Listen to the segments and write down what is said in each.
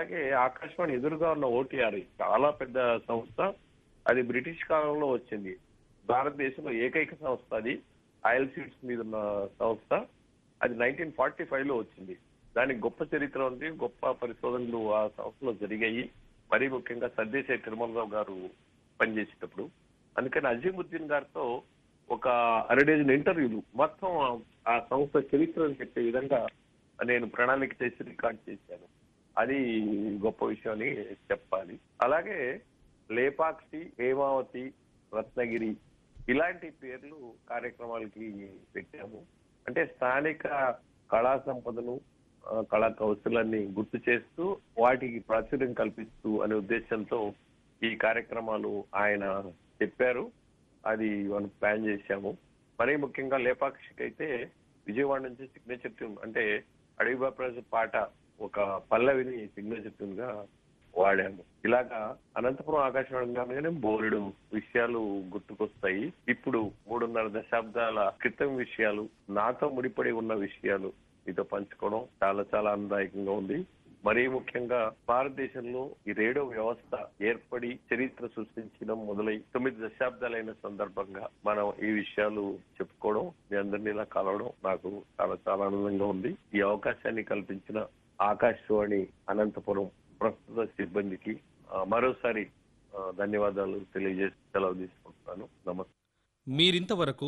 అలాగే ఆకాశవాణి ఎదురుగా ఉన్న ఓటీఆర్ చాలా పెద్ద సంస్థ అది బ్రిటిష్ కాలంలో వచ్చింది భారతదేశంలో ఏకైక సంస్థ అది ఆయిల్ సీడ్స్ మీద ఉన్న సంస్థ అది నైన్టీన్ ఫార్టీ ఫైవ్ లో వచ్చింది దానికి గొప్ప చరిత్ర ఉంది గొప్ప పరిశోధనలు ఆ సంస్థలో జరిగాయి మరీ ముఖ్యంగా సర్దేశాయి తిరుమలరావు గారు పనిచేసేటప్పుడు అందుకని అజీముద్దీన్ గారితో ఒక అరడేజన్ ఇంటర్వ్యూలు మొత్తం ఆ- ఆ సంస్థ చరిత్రను చెప్పే విధంగా నేను ప్రణాళిక చేసి రికార్డ్ చేశాను అది గొప్ప విషయం అని చెప్పాలి అలాగే లేపాక్షి హేమావతి రత్నగిరి ఇలాంటి పేర్లు కార్యక్రమాలకి పెట్టాము అంటే స్థానిక కళా సంపదను ఆ, కళా కౌశలాన్ని గుర్తు చేస్తూ వాటికి ప్రాచుర్యం కల్పిస్తూ అనే ఉద్దేశంతో ఈ కార్యక్రమాలు ఆయన చెప్పారు అది మనం ప్లాన్ చేశాము మరీ ముఖ్యంగా లేపాక్షికి అయితే విజయవాడ నుంచి సిగ్నేచర్ ట్యూన్ అంటే అడవి బాపరాజు పాట ఒక పల్లవిని సిగ్నేచర్ ట్యూన్ గా వాడాము ఇలాగా అనంతపురం ఆకాశవాణి బోలెడు విషయాలు గుర్తుకొస్తాయి ఇప్పుడు మూడున్నర దశాబ్దాల క్రితం విషయాలు నాతో ముడిపడి ఉన్న విషయాలు మీతో పంచుకోవడం చాలా చాలా ఆనందదాయకంగా ఉంది మరీ ముఖ్యంగా భారతదేశంలో ఈ రేడియో వ్యవస్థ ఏర్పడి చరిత్ర సృష్టించడం మొదలై తొమ్మిది దశాబ్దాలైన సందర్భంగా మనం ఈ విషయాలు చెప్పుకోవడం మీ అందరినీ ఇలా కలవడం నాకు చాలా చాలా ఆనందంగా ఉంది ఈ అవకాశాన్ని కల్పించిన ఆకాశవాణి అనంతపురం ప్రస్తుత సిబ్బందికి ఆ, మరోసారి ఆ, ధన్యవాదాలు తెలియజేసి సెలవు తీసుకుంటున్నాను నమస్తే మీరింతవరకు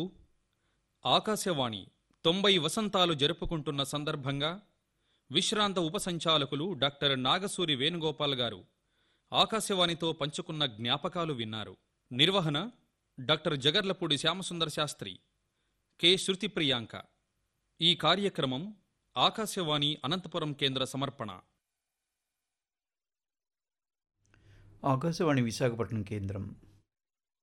ఆకాశవాణి తొంభై వసంతాలు జరుపుకుంటున్న సందర్భంగా విశ్రాంత ఉపసంచాలకులు డాక్టర్ నాగసూరి వేణుగోపాల్ గారు ఆకాశవాణితో పంచుకున్న జ్ఞాపకాలు విన్నారు నిర్వహణ డాక్టర్ జగర్లపూడి శ్యామసుందర శాస్త్రి కె శృతి ప్రియాంక ఈ కార్యక్రమం ఆకాశవాణి అనంతపురం కేంద్ర సమర్పణ ఆకాశవాణి విశాఖపట్నం కేంద్రం